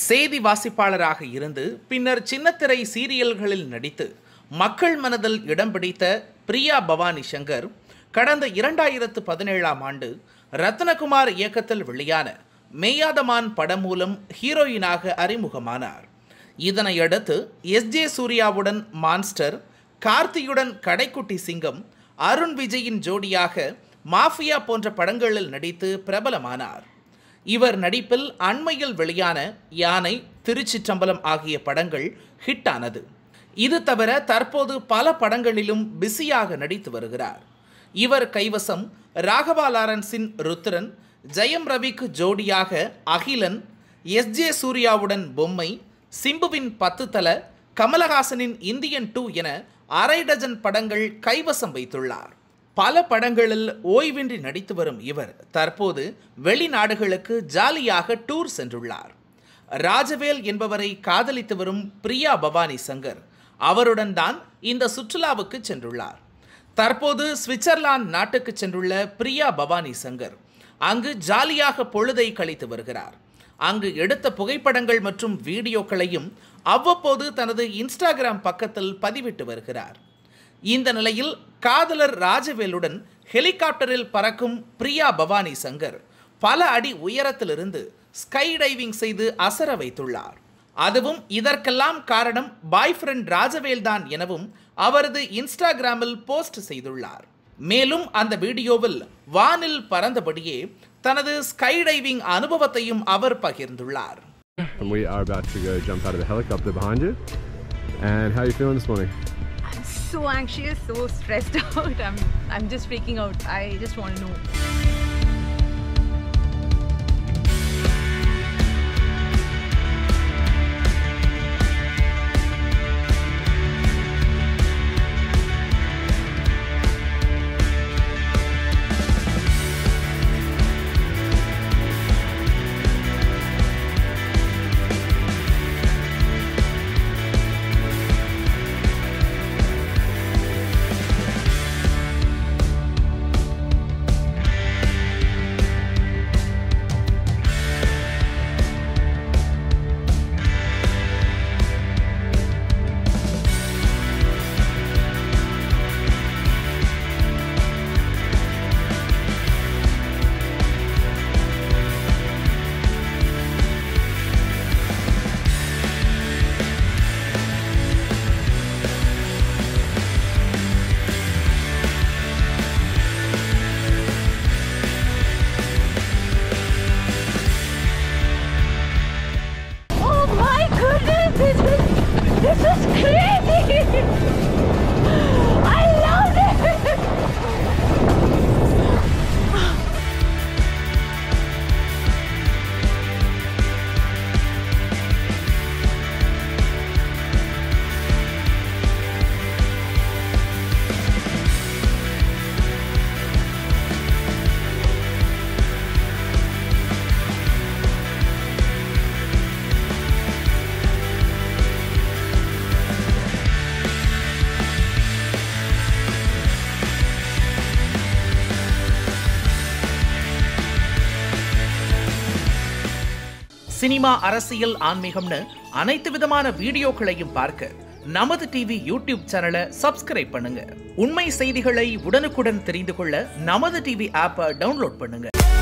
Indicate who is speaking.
Speaker 1: செய்தி வாசிப்பாளராக இருந்து பின்னர் சின்னத்திரை சீரியல்களில் நடித்து மக்கள் மனதில் இடம் பிடித்த பிரியா பவானி சங்கர் கடந்த இரண்டாயிரத்து பதினேழாம் ஆண்டு ரத்னகுமார் இயக்கத்தில் வெளியான மேயாதமான் படம் மூலம் ஹீரோயினாக அறிமுகமானார் இதனையடுத்து எஸ் ஜே சூர்யாவுடன் மான்ஸ்டர் கார்த்தியுடன் கடைக்குட்டி சிங்கம் அருண் விஜயின் ஜோடியாக மாஃபியா போன்ற படங்களில் நடித்து பிரபலமானார் இவர் நடிப்பில் அண்மையில் வெளியான யானை திருச்சிற்றம்பலம் ஆகிய படங்கள் ஹிட்டானது இது தவிர தற்போது பல படங்களிலும் பிஸியாக நடித்து வருகிறார் இவர் கைவசம் ராகவா லாரன்ஸின் ருத்ரன் ஜெயம் ரவிக்கு ஜோடியாக அகிலன் எஸ் ஜே சூர்யாவுடன் பொம்மை சிம்புவின் பத்து தல கமலஹாசனின் இந்தியன் டூ என அரை டஜன் படங்கள் கைவசம் வைத்துள்ளார் பல படங்களில் ஓய்வின்றி நடித்து வரும் இவர் தற்போது வெளிநாடுகளுக்கு ஜாலியாக டூர் சென்றுள்ளார் ராஜவேல் என்பவரை காதலித்து வரும் பிரியா பவானி சங்கர் அவருடன் தான் இந்த சுற்றுலாவுக்கு சென்றுள்ளார் தற்போது சுவிட்சர்லாந்து நாட்டுக்கு சென்றுள்ள பிரியா பவானி சங்கர் அங்கு ஜாலியாக பொழுதை கழித்து வருகிறார் அங்கு எடுத்த புகைப்படங்கள் மற்றும் வீடியோக்களையும் அவ்வப்போது தனது இன்ஸ்டாகிராம் பக்கத்தில் பதிவிட்டு வருகிறார் இந்த நிலையில் காதலர் ராஜவேலுடன் ஹெலிகாப்டரில் பறக்கும் பிரியா பவானி சங்கர் பல அடி உயரத்திலிருந்து ஸ்கை டைவிங் செய்து அசர வைத்துள்ளார் அதுவும் இதற்கெல்லாம் காரணம் பாய் ஃப்ரெண்ட் ராஜவேல் தான் எனவும் அவரது இன்ஸ்டாகிராமில் போஸ்ட் செய்துள்ளார் மேலும் அந்த வீடியோவில் வானில் பறந்தபடியே தனது ஸ்கை டைவிங் அனுபவத்தையும் அவர் பகிர்ந்துள்ளார்
Speaker 2: And we are about to go jump out of the helicopter behind you. And how are you feeling this morning?
Speaker 3: I'm so anxious, so stressed out. I'm I'm just freaking out. I just want to know. Oh my goodness, this is this is crazy! I love it!
Speaker 1: Cinema அரசியல் ஆன்மீகம்னு அனைத்து விதமான வீடியோக்களையும் பார்க்க நமது TV YouTube சேனலை subscribe பண்ணுங்க உண்மை செய்திகளை உடனுக்குடன் தெரிந்து கொள்ள நமது டிவி ஆப்பை டவுன்லோட் பண்ணுங்க